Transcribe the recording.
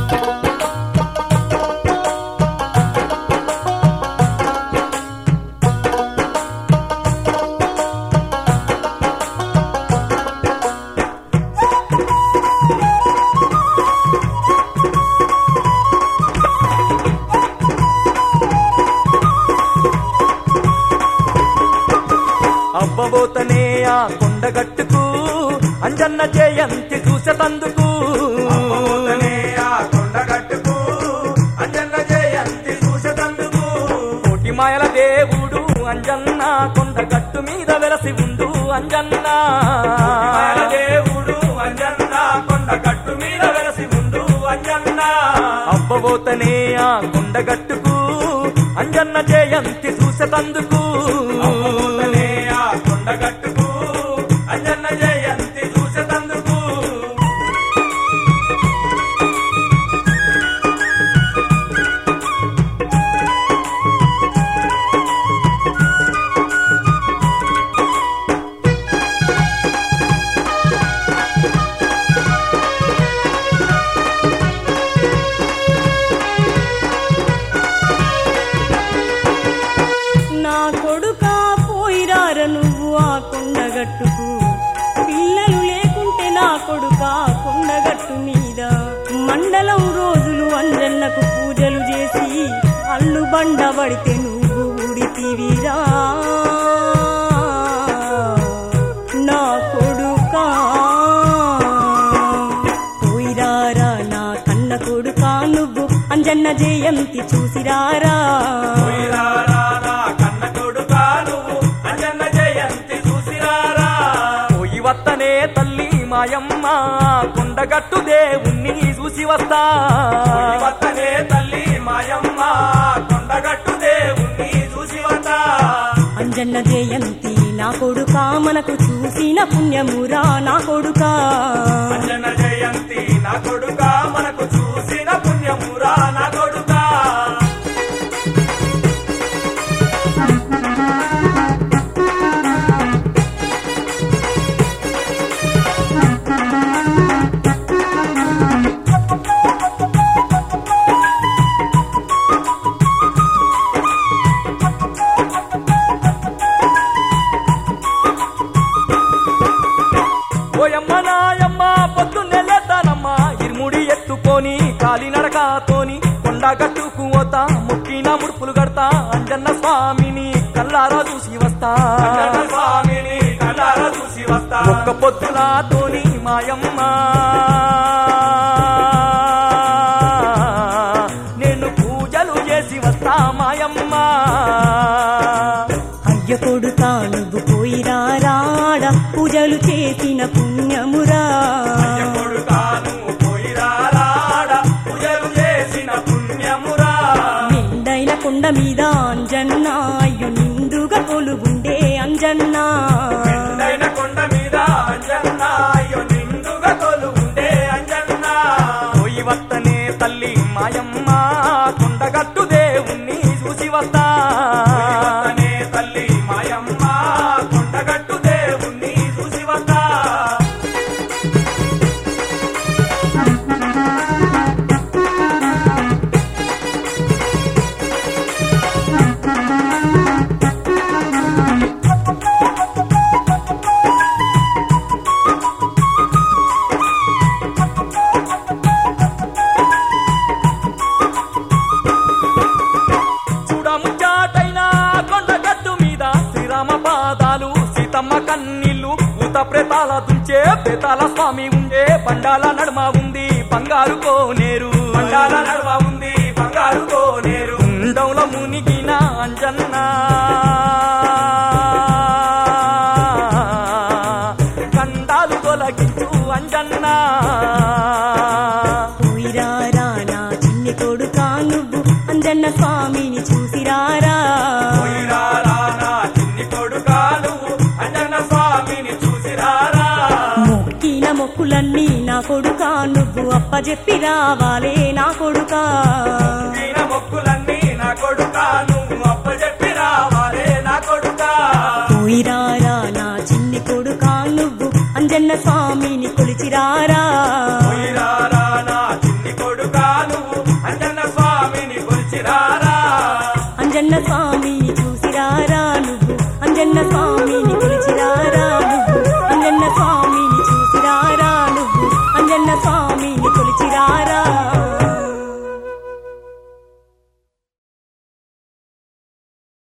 అవ్వబోతనే ఆ కొండగట్టుకు అంజన్న జయంతి చూసతందుకు అమ్మబోతనే ఆ కొండగట్టుకు అంజన్న జయంతి చూసేటందుకు కోటి మాయల దేవుడు అంజన్న కొండగట్టు మీద వెలసి ఉండు అంజన్న మాయల దేవుడు అంజన్న కొండగట్టు మీద వెలసి ఉండు అంజన్న అవ్వబోతనే ఆ కొండగట్టుకు అంజన్న జయంతి చూసతందుకు అమ్మబోతనే ఆ కొండగట్టుకు అంజన్న జయంతి చూసేటందుకు నా కొడుకా పోయిరార నువ్వు ఆ కొండగట్టుకు పిల్లలు లేకుంటే నా కొడుకా కొండగట్టు మీద మండలం రోజులు అంజన్నకు పూజలు చేసి అల్లు బండ పడితే నువ్వు ఉడితివిరా నా కొడుకా పోయిరారా నా కన్న కొడుకా నువ్వు అంజన్న జయంతి చూసిరారా పోయిరారా నా కన్న కొడుకా నువ్వు అంజన్న జయంతి చూసిరారా పోయి వత్తనే తల్లి మాయమ్మ కొండగట్టు దేవుణ్ణి చూసి వస్తా వత్తనే తల్లి మాయమ్మ కొండగట్టు దేవుణ్ణి చూసి వస్తా అంజన్న జయంతి నా కొడుకా మనకు చూసిన పుణ్యమురా నా కొడుకా అంజన జయంతి నా కొడుకా మనకు చూసిన పుణ్యమురా నా కొడుకా ఓయమ్మ నాయమ్మ పొద్దున్నే లేతానమ్మ ఇరుముడి ఎత్తుకొని కాలి నడకతోని కొండగట్టుకు పోతా ముక్కిన ముడుపులు కడతా అంజన్న స్వామిని కల్లారా చూసి వస్తా అంజన స్వామిని కళ్ళారా చూసి వస్తా ఒక్క పొద్దులాతోని మాయమ్మ నేను పూజలు చేసి వస్తా మాయమ్మ అయ్య కొడుకా నువ్వు పోయిరారాడ పూజలు చేసిన పుణ్యమురా అయ్య కొడుకాను పోయిరారాడ పూజలు చేసిన పుణ్యమురా నిండైన కొండ మీద అంజన్న అయ్యు నిండుగా కొలుగుండే అంజన్న ఎండైన కొండ మీద అంజన్న అయ్యో నిండుగా కొలుగుండే అంజన్న పోయి వత్తనే తల్లి మాయమ్మ కొండగట్టు దేవుణ్ణి చూసి వస్తా వత్తనే తల్లి మాయమ్మ కొండగట్టు దేవుణ్ణి చూసి వస్తా చూడముచ్చాటైన కొండగట్టు మీద శ్రీరామ పాదాలు సీతమ్మ కన్నీళ్ళు భూత ప్రేతాల దుంచే ప్రేతాల స్వామి ఉండే బండాల నడుమ ఉంది బంగారు కోనేరు బండాల నడుమ ఉంది బంగారు కోనేరు కుండంలో మునిగిన అంజన్న కండాలు తొలగించు అంజన్న పోయిరారా నా చిన్ని కొడుకా నువ్వు అంజన్న స్వామిని చూసిరారా పోయిరారా నా చిన్ని కొడుకా నువ్వు అంజన్న స్వామిని చూసిరారా మొక్కిన మొక్కులన్నీ నా కొడుకా నువ్వు అప్పజెప్పి రావాలే నా కొడుకా దీన మొక్కులన్నీ నా కొడుకా నువ్వు అప్పచెప్పి రావాలే నా కొడుకా పోయిరారా నా చిన్ని కొడుకా నువ్వు అంజన్న స్వామిని కొలిచిరారా పోయిరారా నా చిన్ని కొడుకా అంజన్న స్వామిని చూసిరారా నువ్వు అంజన్న స్వామిని